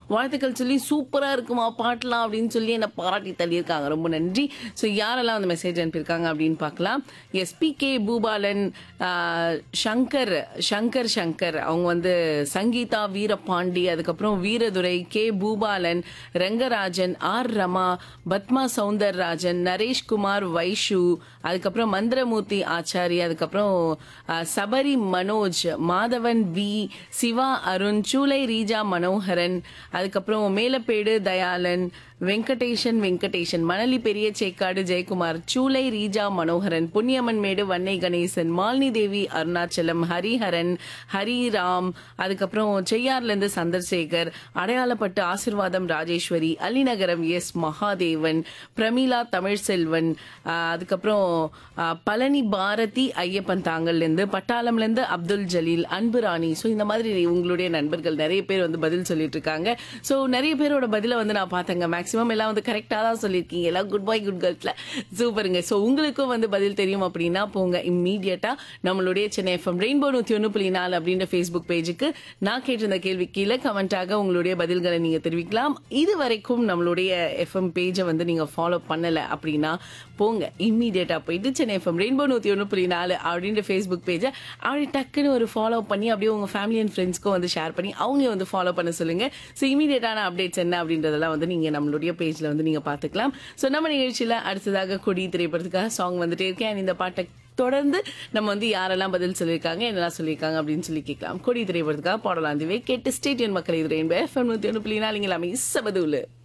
வாழ்த்துக்கள் சொல்லி சூப்பராக இருக்குமா பாட்டலாம் அப்படின்னு சொல்லி என்னை பாராட்டி தள்ளியிருக்காங்க ரொம்ப நன்றி ஸோ யாரெல்லாம் அந்த மெசேஜ் அனுப்பியிருக்காங்க அப்படின்னு பார்க்கலாம் எஸ்பிகே பூபாலன் ஆஹ், சங்கர் சங்கர் சங்கர் அவங்க வந்து சங்கீதா வீரபாண்டி அதுக்கப்புறம் வீரதுரை கே பூபாலன் ரங்கராஜன் ஆர் ரமா பத்மா சவுந்தரராஜன் நரேஷ்குமார் வைஷு அதுக்கப்புறம் மந்திரமூர்த்தி ஆச்சாரி அதுக்கப்புறம் ஆஹ், சபரி மனோஜ் மாதவன் வி சிவா அருண் சூலை ரீஜா மனோகரன் அதுக்கப்புறம் மேலப்பேடு தயாளன் வெங்கடேஷன் வெங்கடேஷன் மணலி பெரிய சேக்காடு ஜெயக்குமார் சூலை ரீஜா மனோகரன் புண்ணியம்மன் மேடு வன்னை கணேசன் மாலினி தேவி அருணாச்சலம் ஹரிஹரன் ஹரிராம் அதுக்கப்புறம் செய்யார்ல இருந்து சந்திரசேகர் அடையாளப்பட்டு ஆசிர்வாதம் ராஜேஸ்வரி அலிநகரம் எஸ் மகாதேவன் பிரமீளா தமிழ்செல்வன் ஆஹ், அதுக்கப்புறம் ஆஹ், பழனி பாரதி ஐயப்பன் தாங்கல்ல இருந்து பட்டாளம்ல இருந்து அப்துல் ஜலீல் அன்பு ராணி ஸோ இந்த மாதிரி உங்களுடைய நண்பர்கள் நிறைய பேர் வந்து பதில் சொல்லிட்டு இருக்காங்க ஸோ நிறைய பேரோட பதிலை வந்து நான் பார்த்தேங்க மேக்ஸிமம் எல்லாம் வந்து கரெக்டாக தான் சொல்லியிருக்கீங்க எல்லாம் குட் பாய் குட் கேர்ள்ஸ்ல சூப்பருங்க ஸோ உங்களுக்கும் வந்து பதில் தெரியும் அப்படின்னா போங்க இம்மீடியட்டா நம்மளுடைய சென்னை எஃப்எம் ரெயின்போ நூற்றி ஒன்று புள்ளி நாலு அப்படின்ற ஃபேஸ்புக் பேஜுக்கு நான் கேட்டிருந்த கேள்வி கீழே கமெண்டாக உங்களுடைய பதில்களை நீங்க தெரிவிக்கலாம் இது வரைக்கும் நம்மளுடைய எஃப்எம் பேஜை வந்து நீங்க ஃபாலோ பண்ணல அப்படின்னா போங்க இம்மீடியட்டா போயிட்டு சென்னை எஃப்எம் ரெயின்போ நூற்றி ஒன்று புள்ளி நாலு அப்படின்ற ஃபேஸ்புக் பேஜை அப்படி டக்குன்னு ஒரு ஃபாலோ பண்ணி அப்படியே உங்க ஃபேமிலி அண்ட் ஃப்ரெண்ட்ஸ்க்கும் வந்து ஷேர் பண்ணி அவங்க வந்து ஃபாலோ பண்ண சொல்லுங்க ஸோ இமீடியட்டான அப்டேட்ஸ் என்ன அப்படின்றதெல்லாம் வந்து நீங்க நம்மளுடைய பேஜ்ல வந்து நீங்க பார்த்துக்கலாம் ஸோ நம்ம நிகழ்ச்சியில அடுத்ததாக கொடி திரைப்படத்துக்காக சாங் வந்துட்டே இருக்கேன் And இந்த பாட்டை தொடர்ந்து நம்ம வந்து யாரெல்லாம் பதில் சொல்லியிருக்காங்க என்னெல்லாம் சொல்லியிருக்காங்க அப்படின்னு சொல்லி கேட்கலாம் கொடி திரைப்படத்துக்காக பாடலாம் அதுவே கேட்டு ஸ்டேடியன் மக்கள் இது ரெயின்போ எஃப்எம் நூற்றி ஒன்று புள்ளி நாலு இங்கே எல்லாமே சபதுல